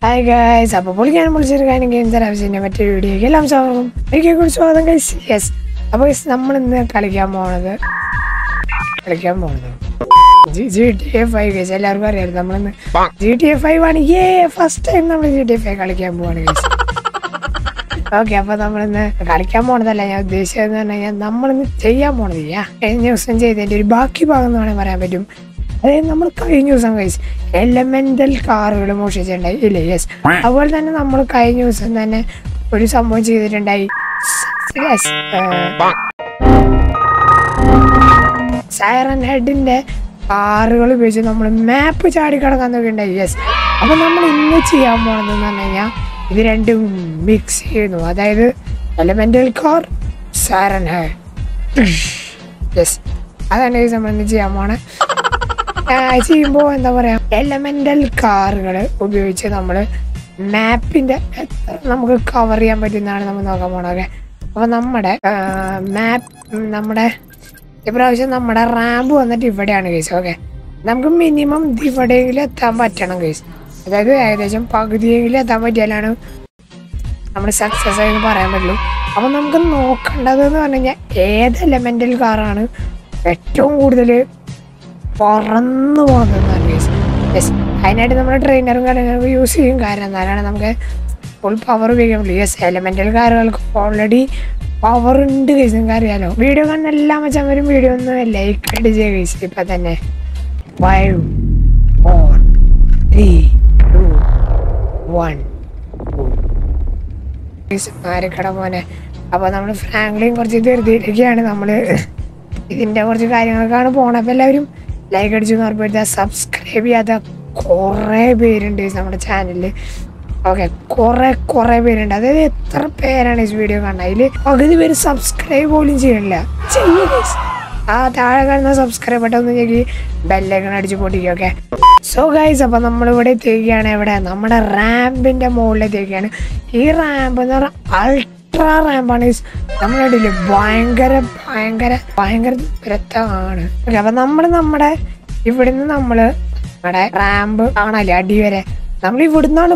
Hi guys അപ്പോൾ പൊളിക്കാനും പൊളിച്ചൊരു കാര്യം game തരാവശ്യത്തിൻ്റെ മറ്റൊരു വീഡിയോയ്ക്ക് എല്ലാം സ്വാഗതം ഒരിക്കൽ കൂടി സ്വാഗതം ഗൈസ് യെസ് അപ്പോൾ ഗൈസ് നമ്മൾ ഇന്ന് കളിക്കാൻ പോണത് കളിക്കാൻ പോണത് ജി ടി എ ഫൈവ് ഗൈസ് എല്ലാവർക്കും അറിയാം നമ്മളിന്ന് ജി ടി എ ഫൈവ് ആണ് ഏ ഫസ്റ്റ് ടൈം നമ്മൾ ജി ടി എ ഫൈവ് കളിക്കാൻ പോവാണ് ഗൈസ് ഓക്കെ അപ്പൊ നമ്മളിന്ന് കളിക്കാൻ പോണതല്ല ഞാൻ ഉദ്ദേശിച്ചതെന്ന് പറഞ്ഞു കഴിഞ്ഞാൽ നമ്മളിന്ന് ചെയ്യാൻ പോണത് യാ കഴിഞ്ഞ ദിവസം ചെയ്തതിന്റെ ഒരു ബാക്കി ഭാഗം എന്ന് വേണമെങ്കിൽ പറയാൻ പറ്റും അതായത് നമ്മൾ കഴിഞ്ഞ ദിവസം കഴിച്ച് എലമെന്റൽ കാറുകൾ മോഷിച്ചിട്ടുണ്ടായി ഇല്ലേ യെസ് അതുപോലെ തന്നെ നമ്മൾ കഴിഞ്ഞ ദിവസം തന്നെ ഒരു സംഭവം ചെയ്തിട്ടുണ്ടായി യെസ് സൈറൻ ഹെഡിന്റെ കാറുകൾ ഉപയോഗിച്ച് നമ്മൾ മാപ്പ് ചാടിക്കടക്കാൻ നോക്കിണ്ടായി യെസ് അപ്പൊ നമ്മൾ ഇന്ന് ചെയ്യാൻ പോണതെന്ന് പറഞ്ഞു കഴിഞ്ഞാൽ ഇത് രണ്ടും മിക്സ് ചെയ്യുന്നു അതായത് elemental car siren head yes അതാണ് ഈ നമ്മൾ ഇന്ന് ചെയ്യാൻ പോണേ ചെയ്യുമ്പോൾ എന്താ പറയാ എലമെന്റൽ കാറുകൾ ഉപയോഗിച്ച് നമ്മൾ മാപ്പിന്റെ എത്ര നമുക്ക് കവർ ചെയ്യാൻ പറ്റുന്നതാണ് നമ്മൾ നോക്കാൻ പോണത് അപ്പൊ നമ്മുടെ മാപ്പ് നമ്മുടെ ഇപ്രാവശ്യം നമ്മുടെ റാമ്പ് വന്നിട്ട് ഇവിടെയാണ് കേസ് ഓക്കെ നമുക്ക് മിനിമം ഇവിടെയെങ്കിലും എത്താൻ പറ്റണം കേസ് അതായത് ഏകദേശം പകുതിയെങ്കിലും എത്താൻ പറ്റിയാലാണ് നമ്മൾ സക്സസ് ആയെന്ന് പറയാൻ പറ്റുള്ളൂ അപ്പൊ നമുക്ക് നോക്കേണ്ടത് എന്ന് പറഞ്ഞു കഴിഞ്ഞാൽ ഏത് എലമെന്റൽ കാറാണ് ഏറ്റവും കൂടുതൽ പറന്നു പോകുന്നതെന്നാണ് കേസ് യെസ് അതിനായിട്ട് നമ്മൾ ട്രെയിനറും കാര്യങ്ങളൊക്കെ യൂസ് ചെയ്യും കാരണം എന്നാലാണ് നമുക്ക് ഫുൾ പവർ ഉപയോഗിക്കാൻ പറ്റുള്ളൂ യെസ് എലമെന്റൽ കാറുകൾക്ക് ഓൾറെഡി പവർ ഉണ്ട് കേസ് നിങ്ങൾക്ക് അറിയാലോ വീഡിയോ കാണുന്ന എല്ലാ മച്ചന്മാരും വീഡിയോ ഒന്ന് ലൈക്ക് അടിച്ച് കേസ് ഇപ്പൊ തന്നെ five four three two one മാരിക്കട മോനെ അപ്പൊ നമ്മൾ ഫ്രാങ്ക്ലിൻ കുറച്ച് ധൃതിയിലേക്കാണ് നമ്മള് ഇതിന്റെ കുറച്ച് കാര്യങ്ങൾക്കാണ് പോണത് അപ്പൊ എല്ലാവരും ലൈക്ക് അടിച്ചു ഉറപ്പെടുത്തുക സബ്സ്ക്രൈബ് ചെയ്യാത്ത കുറേ പേരുണ്ട് നമ്മുടെ ചാനലിൽ ഓക്കെ കുറെ കുറെ പേരുണ്ട് അതായത് എത്ര പേരാണ് ഈ വീഡിയോ കാണുന്നത് അതിൽ പകുതി പേര് സബ്സ്ക്രൈബ് പോലും ചെയ്യണില്ല ചെയ്യുക ആ താഴെ കാണുന്ന സബ്സ്ക്രൈബ് ബട്ടൺ ഒന്ന് ഞെക്കി ബെല്ലൈക്കൺ അടിച്ച് പൊട്ടിക്കുക ഓക്കെ സോ ഗൈസ് അപ്പൊ നമ്മളിവിടെ എത്തിക്കുകയാണ് എവിടെ നമ്മുടെ റാമ്പിന്റെ മുകളിലെത്തിക്കുകയാണ് ഈ റാമ്പ് എന്ന് പറഞ്ഞാൽ അൾട്രാ റാമ്പാണ് നമ്മളിടയില് ഭയങ്കര ഭയങ്കര ഭയങ്കര രക്തമാണ് ഓക്കെ അപ്പൊ നമ്മൾ നമ്മുടെ ഇവിടുന്ന് നമ്മള് നമ്മുടെ റാമ്പ് കാണാല്ലേ അടി വരെ നമ്മൾ ഇവിടുന്നാണ്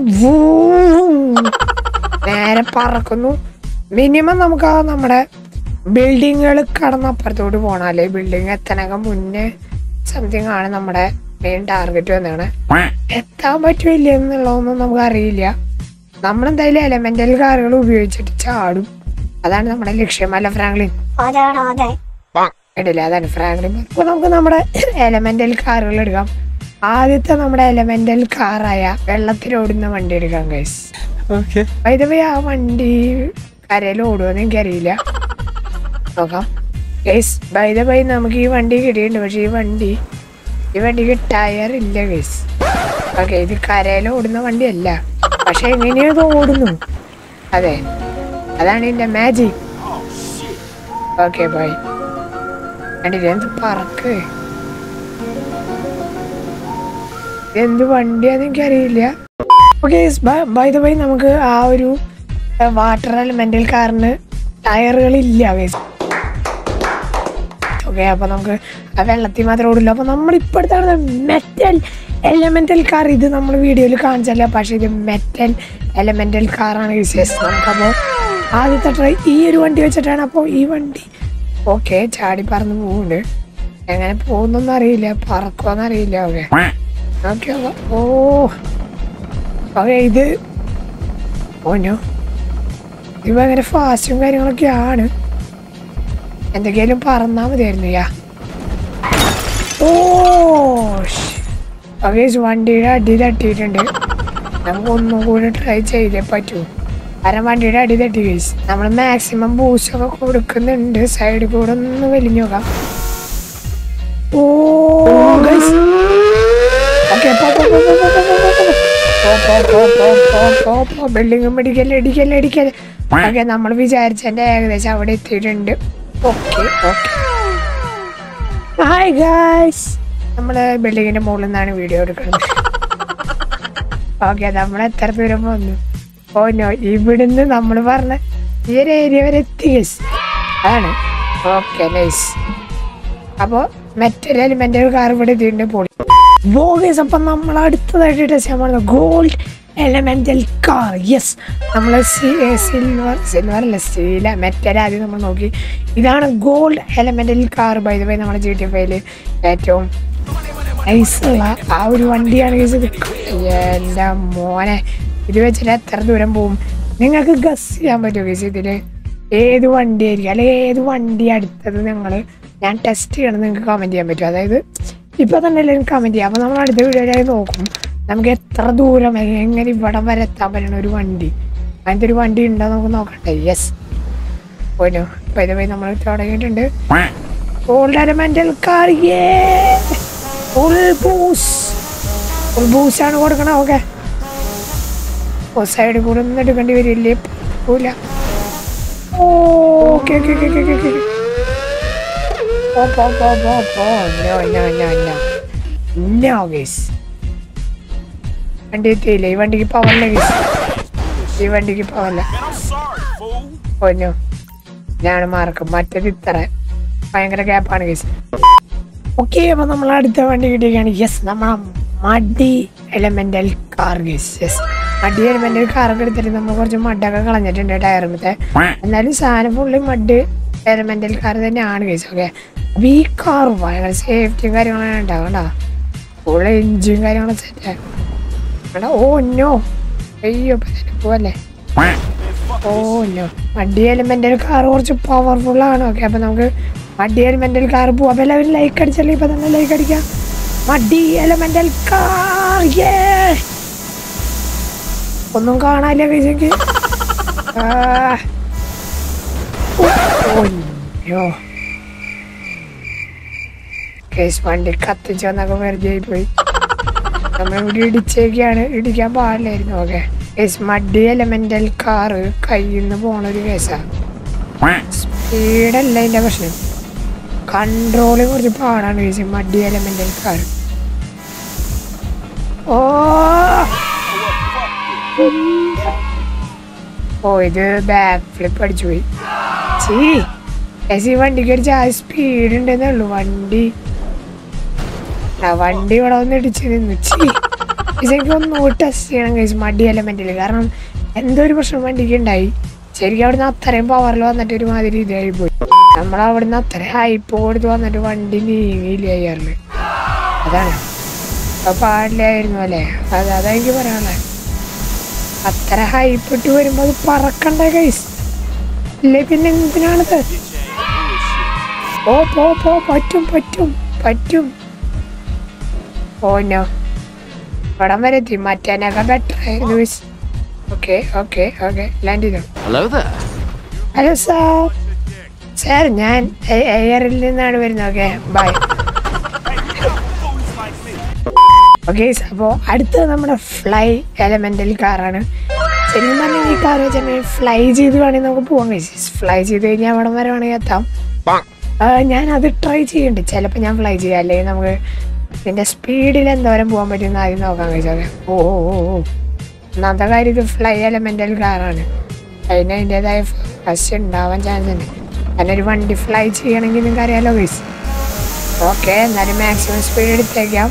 നേരെ പറക്കുന്നു മിനിമം നമുക്ക് ആ നമ്മുടെ ബിൽഡിങ്ങുകൾ കടന്ന് അപ്പുറത്തോട്ട് പോകണം അല്ലെ ബിൽഡിംഗ് എത്തനകം മുന്നേ സംതിങ് ആണ് നമ്മുടെ മെയിൻ ടാർഗറ്റ് വന്നാണ് എത്താൻ പറ്റില്ല എന്നുള്ളതൊന്നും നമുക്ക് അറിയില്ല നമ്മളെന്തായാലും എലമെന്റൽ കാറുകൾ ഉപയോഗിച്ചിട്ട് ചാടും അതാണ് നമ്മുടെ ലക്ഷ്യം അല്ല ഫ്രാങ്ക്ലിൻ അതാണ് അതെ ഇടില്ല അതാണ് ഫ്രാങ്ക്ലിൻ അപ്പൊ നമുക്ക് നമ്മുടെ എലമെന്റൽ കാറുകൾ എടുക്കാം ആദ്യത്തെ നമ്മുടെ എലമെന്റൽ കാറായ വെള്ളത്തിലോടുന്ന വണ്ടി എടുക്കാം ഗൈസ് ഓക്കെ വൈദവേ ആ വണ്ടി കരയിൽ ഓടുമെന്ന് എനിക്കറിയില്ല നോക്കാം ഗൈസ് ബൈ ബൈ നമുക്ക് ഈ വണ്ടി കിട്ടിയിട്ടുണ്ട് പക്ഷെ ഈ വണ്ടി ഈ വണ്ടിക്ക് ടയർ ഇല്ല ഗൈസ് ഓക്കെ ഇത് കരയിൽ ഓടുന്ന വണ്ടിയല്ല പക്ഷെ എങ്ങനെയോ ഇത് ഓടുന്നു അതെ അതാണ് ഇതിന്റെ മാജിക് ഓക്കെ ബൈ കണ്ടില്ല എന്ത് പറക്ക് എന്ത് വണ്ടിയാന്ന് എനിക്കറിയില്ല ഓക്കെ ബൈ ദ ബൈ നമുക്ക് ആ ഒരു വാട്ടർ എലമെന്റൽ കാറിന് ടയറുകൾ ഇല്ല ഗൈസ് ഓക്കെ അപ്പൊ നമുക്ക് ആ വെള്ളത്തിൽ മാത്രമേ ഓടില്ല അപ്പൊ നമ്മൾ ഇപ്പോഴത്തെ മെറ്റൽ എലമെന്റൽ കാർ ഇത് നമ്മൾ വീഡിയോയിൽ കാണിച്ചല്ല പക്ഷെ ഇത് മെറ്റൽ എലമെന്റൽ കാറാണ് യൂസ് നമുക്കപ്പോൾ ആദ്യത്തെ ട്രൈ ഈ ഒരു വണ്ടി വെച്ചിട്ടാണ് അപ്പോൾ ഈ വണ്ടി ഓക്കെ ചാടി പറന്ന് പോകുന്നുണ്ട് എങ്ങനെ പോകുന്നൊന്നും അറിയില്ല പറക്കുമെന്ന് അറിയില്ല ഓക്കെ ഓക്കെ ഓ ഓക്കെ ഇത് ഓനോ ഇത് ഭയങ്കര ഫാസ്റ്റും കാര്യങ്ങളൊക്കെയാണ് എന്തൊക്കെയാലും പറന്നാ മതിയായിരുന്നു യാ ഓ ഓക്കെ വണ്ടിയുടെ അടി തട്ടിയിട്ടുണ്ട് നമുക്ക് ഒന്നും കൂടി ട്രൈ ചെയ്തേ പറ്റൂ കാരണം വണ്ടിയുടെ അടി തട്ടി കേസ് നമ്മൾ മാക്സിമം ബൂസ്റ്റ് ഒക്കെ കൊടുക്കുന്നുണ്ട് സൈഡിൽ കൂടെ ഒന്ന് വലിഞ്ഞു നോക്കാം ഓ ഗൈസ് ഓക്കെ ബിൽഡിങ്ങും ഇടിക്കല്ലേ ഇടിക്കല്ലേ ഇടിക്കല്ലേ ഓക്കെ നമ്മൾ വിചാരിച്ചതിന്റെ ഏകദേശം അവിടെ എത്തിയിട്ടുണ്ട് ഓക്കെ ഓക്കെ ഹായ് ഗായ്സ് നമ്മള് ബിൽഡിങ്ങിന്റെ മുകളിൽ നിന്നാണ് വീഡിയോ എടുക്കുന്നത് ഓക്കെ നമ്മൾ എത്ര ദൂരം വന്നു ഓ നോ ഇവിടുന്ന് നമ്മൾ പറഞ്ഞ ഈ ഒരു ഏരിയ വരെ എത്തി ഗൈസ് അതാണ് ഓക്കെ നൈസ് അപ്പോൾ മെറ്റൽ എലിമെന്റൽ കാർ ഇവിടെ എത്തിയിട്ടുണ്ട് പൊളി ബോഗേസ് അപ്പം നമ്മൾ അടുത്തതായിട്ട് ടെസ്റ്റ് ചെയ്യാൻ പോകുന്നത് ഗോൾഡ് എലമെന്റൽ കാർ യെസ് നമ്മൾ സിൽവർ സിൽവർ അല്ല സ്റ്റീല മെറ്റൽ ആദ്യം നമ്മൾ നോക്കി ഇതാണ് gold elemental car by the way നമ്മുടെ ജി ടി എഫിൽ ഏറ്റവും നൈസുള്ള ആ ഒരു വണ്ടിയാണ് guys ഇത് എൻ്റെ മോനെ ഇത് വെച്ചിട്ട് എത്ര ദൂരം പോവും നിങ്ങൾക്ക് ഗസ് ചെയ്യാൻ പറ്റുമോ ഗസ് ഇതിൽ ഏത് വണ്ടി ആയിരിക്കും അല്ലെങ്കിൽ ഏത് വണ്ടി അടുത്തത് ഞങ്ങൾ ഞാൻ ടെസ്റ്റ് ചെയ്യണം നിങ്ങൾക്ക് കമൻറ്റ് ചെയ്യാൻ പറ്റും അതായത് ഇപ്പോൾ തന്നെ എല്ലാവരും കമൻറ്റ് ചെയ്യാം അപ്പോൾ നമ്മൾ അടുത്ത വീഡിയോയിലായി നോക്കും നമുക്ക് എത്ര ദൂരം എങ്ങനെ ഇവിടെ വരെ എത്താൻ പറ്റണ ഒരു വണ്ടി അങ്ങനത്തെ ഒരു വണ്ടി ഉണ്ടോ നമുക്ക് നോക്കട്ടെ യെസ് പോയിനോ അപ്പോൾ ഇത് പോയി നമ്മൾ തുടങ്ങിയിട്ടുണ്ട് old elemental car full boost full ബൂസാണ് കൊടുക്കണം ഓക്കെ ഓ സൈഡിൽ കൂടെ ഒന്നും എടുക്കേണ്ടി വരില്ലേ പോല okay okay okay okay okay പോ പോ പോ പോ പോ no no no no no guys വണ്ടി എത്തിയില്ല ഈ വണ്ടിക്ക് പവറില്ല ഗൈസ് ഈ വണ്ടിക്ക് പവറില്ല Man, I'm sorry, fool. പൊന്നു ഞാണ് മാർക്ക് മറ്റേത് ഇത്ര ഭയങ്കര ഗ്യാപ്പാണ് കേസ് ഓക്കെ അപ്പൊ നമ്മൾ അടുത്ത വണ്ടി കിട്ടിയൊക്കെയാണ് യെസ് നമ്മളെ muddy elemental car guys yes muddy elemental കാറൊക്കെ എടുത്തിട്ട് നമ്മൾ കുറച്ച് മഡൊക്കെ കളഞ്ഞിട്ടുണ്ട് ടയറുമത്തെ എന്നാലും സാധനം ഫുള്ളി മഡ് എലമെന്റൽ കാർ തന്നെയാണ് കേസ് ഓക്കെ അപ്പൊ ഈ കാർ ഭയങ്കര സേഫ്റ്റിയും കാര്യങ്ങളാണ് ഉണ്ടാവണ്ട ഫുൾ എഞ്ചിൻ കാര്യങ്ങളും സെറ്റ് എടാ ഓ നോ അയ്യോ ഇപ്പൊ തന്നെ പോവല്ലേ oh no muddy elemental car കുറച്ച് പവർഫുൾ ആണ് ഓക്കെ അപ്പൊ നമുക്ക് മഡി എലിമെന്റൽ കാർ പോവാം അപ്പൊ എല്ലാവരും ലൈക്ക് അടിച്ചല്ലേ ഇപ്പൊ തന്നെ ലൈക്ക് അടിക്കാം മഡി എലിമെന്റൽ കാർ ഒന്നും കാണാനില്ല കഴിച്ചെങ്കിൽ കേസ് വണ്ടി കത്തിച്ചു വന്നൊക്കെ വെറുതെ പോയി നമ്മളിവിടെ ഇടിച്ചേക്കാണ് ഇടിക്കാൻ പാടില്ലായിരുന്നു okay guys muddy elemental car കയ്യിൽ നിന്ന് പോണ ഒരു കേസാണ് സ്പീഡല്ല അതിന്റെ പ്രശ്നം കൺട്രോള് കുറച്ച് പാടാണ് guys muddy elemental car oh oh ഇത് ബാക്ക് ഫ്ലിപ്പ് അടിച്ചു പോയി ചീ കേസ് ഈ വണ്ടിക്ക് ഒരു ചായ സ്പീഡ് ഉണ്ടെന്നേ ഉള്ളൂ വണ്ടി ആ വണ്ടി ഇവിടെ വന്ന് ഇടിച്ച് നിന്നു ചീ ശരിക്കും ഒന്ന് ടെസ്റ്റ് ചെയ്യണം കഴിച്ചു മടി എലമെന്റിൽ കാരണം എന്തോ ഒരു പ്രശ്നം വണ്ടിക്ക് ഉണ്ടായി ശരിക്കും അവിടുന്ന് അത്രയും പവറിൽ വന്നിട്ട് ഒരു മാതിരി ഇതായി പോയി നമ്മൾ അവിടുന്ന് അത്രയും ഹൈപ്പ് കൊടുത്ത് വന്നിട്ട് വണ്ടി നീങ്ങിയില്ല അയ്യാറില് അതാണ് അപ്പൊ പാടില്ലായിരുന്നു അല്ലേ അത് അതാ എനിക്ക് പറയാനുള്ളത് അത്ര ഹൈപ്പ് ഇട്ട് വരുമ്പോ അത് പറക്കണ്ട കൈസ് ഇല്ലേ പിന്നെ എന്തിനാണത് ഓ പോ പോ പറ്റും പറ്റും പറ്റും ഓ നോ ഇവിടം വരെ എത്തി മറ്റേനൊക്കെ ബെറ്റർ ആയിരുന്നു miss okay okay okay land ചെയ്തു Hello there. Hello sir sir ഞാൻ എ- എയറിൽ നിന്നാണ് വരുന്നത് okay bye Fools like me. Okay അപ്പോൾ അടുത്തത് നമ്മുടെ ഫ്ലൈ എലമെന്റൽ കാറാണ് ശരിക്കും പറഞ്ഞാൽ ഈ കാർ വെച്ചിട്ടുണ്ടെങ്കിൽ ഫ്ലൈ ചെയ്ത് വേണമെങ്കിൽ നമുക്ക് പോകാൻ കഴിച്ചു ഫ്ലൈ ചെയ്ത് കഴിഞ്ഞാൽ അവിടെ വരെ വേണമെങ്കിൽ എത്താം ആ, ഞാൻ അത് ട്രൈ ചെയ്യുന്നുണ്ട് ചിലപ്പോൾ ഞാൻ ഫ്ലൈ ചെയ്യാം അല്ലെങ്കിൽ നമുക്ക് ഇതിൻ്റെ സ്പീഡിൽ എന്തോരം പോകാൻ പറ്റുമെന്ന് ആദ്യം നോക്കാൻ കഴിച്ചോക്കെ ഓ ഓ ഓ ഓ ഒന്നാമത്തെ കാര്യം ഇത് ഫ്ലൈ എലമെന്റൽ കാറാണ് അതിന് അതിൻ്റെതായ ഫസ്റ്റ് ഉണ്ടാവാൻ ചാൻസ് ഉണ്ട് കാരണം ഒരു വണ്ടി ഫ്ലൈ ചെയ്യണമെങ്കിൽ നിങ്ങൾക്ക് അറിയാലോ ഗൈസ് ഓക്കെ എന്നാലും മാക്സിമം സ്പീഡ് എടുത്തേക്കാം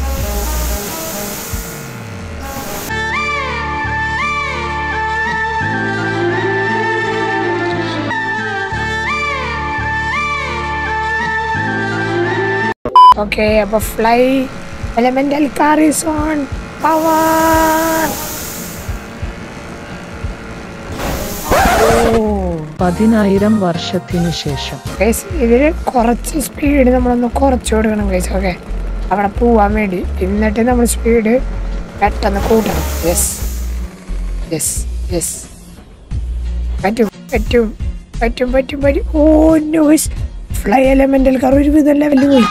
ഓക്കെ അപ്പൊ fly elemental car is on power പതിനായിരം വർഷത്തിനു ശേഷം ഗൈസ് ഇതിൽ കുറച്ച് സ്പീഡ് നമ്മളൊന്ന് കുറച്ച് കൊടുക്കണം ഗൈസ് ഓക്കെ അവിടെ പോവാൻ വേണ്ടി എന്നിട്ട് നമ്മൾ സ്പീഡ് പെട്ടെന്ന് കൂട്ടണം യെസ് യെസ് യെസ് പറ്റും പറ്റും പറ്റും പറ്റും പറ്റും oh noise fly elemental car ഒരു വിധം ലെവലിൽ പോയി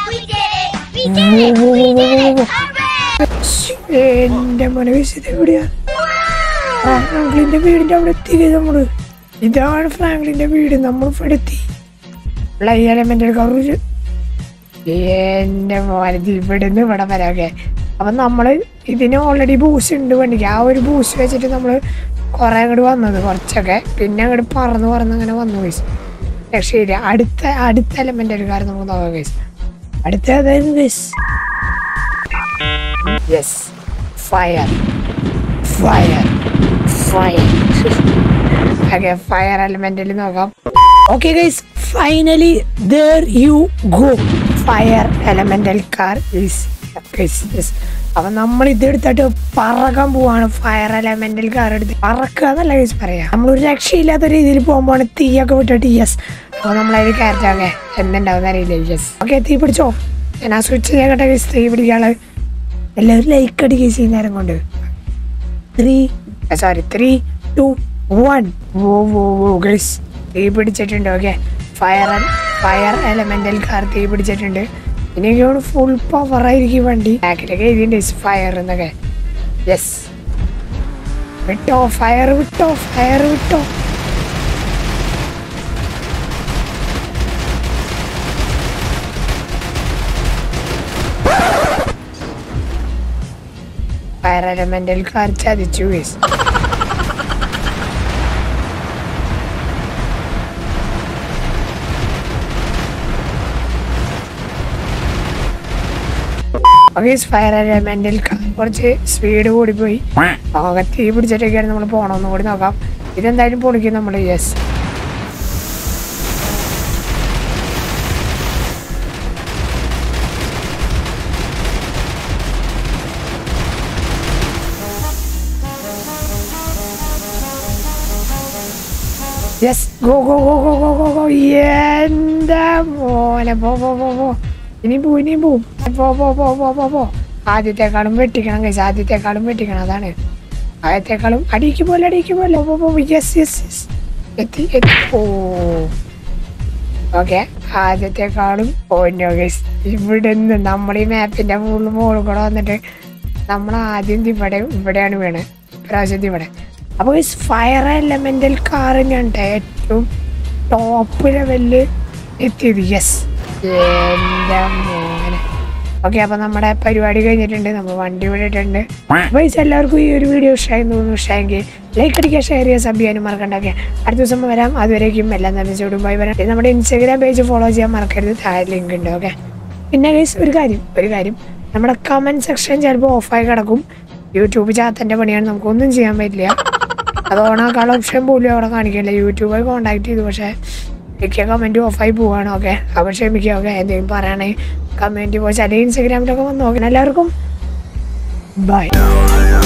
എന്റെ മനോവിസ് ഇത് എവിടെയാ ഫ്രാങ്ക്ലിന്റെ വീടിന്റെ അവിടെ എത്തി നമ്മള് ഇതാണ് ഫ്രാങ്ക്ലിന്റെ വീട് നമ്മൾ ഇവിടെ എത്തി ഫ്ലൈ എലമെന്റൽ കാർ ഒരു എന്റെ മോനത് ഇവിടുന്ന് ഇവിടെ വരാക്കെ അപ്പൊ നമ്മള് ഇതിന് ഓൾറെഡി ബൂസ്റ്റ് ഉണ്ട് വണ്ടിക്ക് ആ ഒരു ബൂസ്റ്റ് വെച്ചിട്ട് നമ്മള് കുറെ അങ്ങോട്ട് വന്നത് കുറച്ചൊക്കെ പിന്നെ അങ്ങോട്ട് പറന്ന് പറന്ന് അങ്ങനെ വന്നു ഗൈസ് രക്ഷയില്ല അടുത്ത അടുത്ത എലമെന്റ് എടുക്കാറ് നമുക്ക് നോക്കാം ഗൈസ് അടുത്ത അതായത് guys yes fire fire fire okay fire എലമെന്റിൽ നോക്കാം okay guys finally there you go fire elemental car is അപ്പൊ നമ്മൾ ഇതെടുത്തിട്ട് പറക്കാൻ പോവാണ് ഫയർ എലമെന്റൽ കാർ എടുത്ത് പറക്കുക എന്നല്ല ഗൈസ് പറയാ നമ്മളൊരു രക്ഷയില്ലാത്ത രീതിയിൽ പോകുമ്പോൾ തീയൊക്കെ വിട്ടിട്ട് യെസ് അപ്പൊ നമ്മളതിൽ കയറ്റാകെ എന്തുണ്ടാവും അറിയില്ല യെസ് ഓക്കെ തീ പിടിച്ചോ ഞാൻ ആ സ്വിച്ച് ചെയ്യട്ടെ ഗൈസ് തീ പിടിക്കാള് എല്ലാവരും ലൈക്ക് അടിക്കുക ഈ നേരം കൊണ്ട് three sorry three two one whoa whoa whoa guys തീ പിടിച്ചിട്ടുണ്ട് okay fire fire elemental car തീ പിടിച്ചിട്ടുണ്ട് ഇനി എനിക്ക് ഫുൾ പവർ ആയിരിക്കും വണ്ടി ബാക്കിലൊക്കെ എഴുതിയിട്ടുണ്ട് ഫയർ എന്നൊക്കെ യെസ് വിട്ടോ ഫയർ വിട്ടോ ഫയർ വിട്ടോ ഫയർ എലമെന്റൽ കാർ ചതിച്ചു ഗൈസ് ഫയർ എലമെന്റിൽ കുറച്ച് സ്പീഡ് കൂടി പോയി ആകെ തീ പിടിച്ചിട്ടൊക്കെയാണ് നമ്മൾ പോകണമെന്ന് കൂടി നോക്കാം ഇതെന്തായാലും പൊളിക്കും നമ്മൾ yes yes go go go go go go go എന്താ മോനെ പോ പോ പോ പോ ഇനി പോ ഇനി പോ പോ പോ പോ പോ പോ പോ ആദ്യത്തെക്കാളും വെട്ടിക്കണം കഴിച്ച് ആദ്യത്തെക്കാളും വെട്ടിക്കണം അതാണ് ആദ്യത്തെക്കാളും അടിക്ക് പോലെ അടിക്ക് പോലെ പോ പോ യെസ് യെസ് യെസ് എത്തി എത്തി ഓ ഓക്കെ ആദ്യത്തെക്കാളും പോയിന്റ് ഗൈസ് ഇവിടെ നിന്ന് നമ്മൾ ഈ മാപ്പിന്റെ ഫുള്ള് മുകളിൽ കൂടെ വന്നിട്ട് നമ്മൾ ആദ്യം ഇവിടെ ഇവിടെയാണ് വീണ് പ്രാവശ്യത്തിൽ ഇവിടെ അപ്പോൾ ഈ ഫയർ എലമെന്റൽ കാർ തന്നെയാണ് ട്ടോ ഏറ്റവും ടോപ്പ് ലെവലില് എത്തിയത് യെസ് എൻ്റെ മോനെ ഓക്കെ അപ്പോൾ നമ്മുടെ പരിപാടി കഴിഞ്ഞിട്ടുണ്ട് നമ്മൾ വണ്ടി വിട്ടിട്ടുണ്ട് അപ്പോൾ ഇത് എല്ലാവർക്കും ഈ ഒരു വീഡിയോ ഇഷ്ടമായി തോന്നുന്നു ഇഷ്ടമെങ്കിൽ ലൈക്ക് അടിക്കുക ഷെയർ ചെയ്യുക സബ് ചെയ്യാനും മറക്കണ്ടൊക്കെ അടുത്ത ദിവസം വരാം അതുവരേക്കും എല്ലാം തന്നെ ചൂടും ബൈ വരാം പിന്നെ നമ്മുടെ ഇൻസ്റ്റാഗ്രാം പേജ് ഫോളോ ചെയ്യാൻ മറക്കരുത് താഴെ ലിങ്ക് ഉണ്ട് ഓക്കെ പിന്നെ ഗൈസ് ഒരു കാര്യം ഒരു കാര്യം നമ്മുടെ കമൻറ്റ് സെക്ഷൻ ചിലപ്പോൾ ഓഫായി കിടക്കും യൂട്യൂബ് ചാത്തൻ്റെ പണിയാണ് നമുക്കൊന്നും ചെയ്യാൻ പറ്റില്ല അത് ഓണാക്കാനുള്ള ഓപ്ഷൻ പോലും അവിടെ കാണിക്കില്ല യൂട്യൂബിൽ കോൺടാക്ട് ചെയ്തു പക്ഷേ മിക്ക കമൻറ്റും ഓഫായി പോവാണ് ഓക്കെ അപ്പോൾ ക്ഷമിക്കുക ഓക്കെ എന്തെങ്കിലും പറയണേ കമൻറ്റ് പോയി ചില ഇൻസ്റ്റഗ്രാമിലൊക്കെ വന്ന് നോക്കണം എല്ലാവർക്കും ബൈ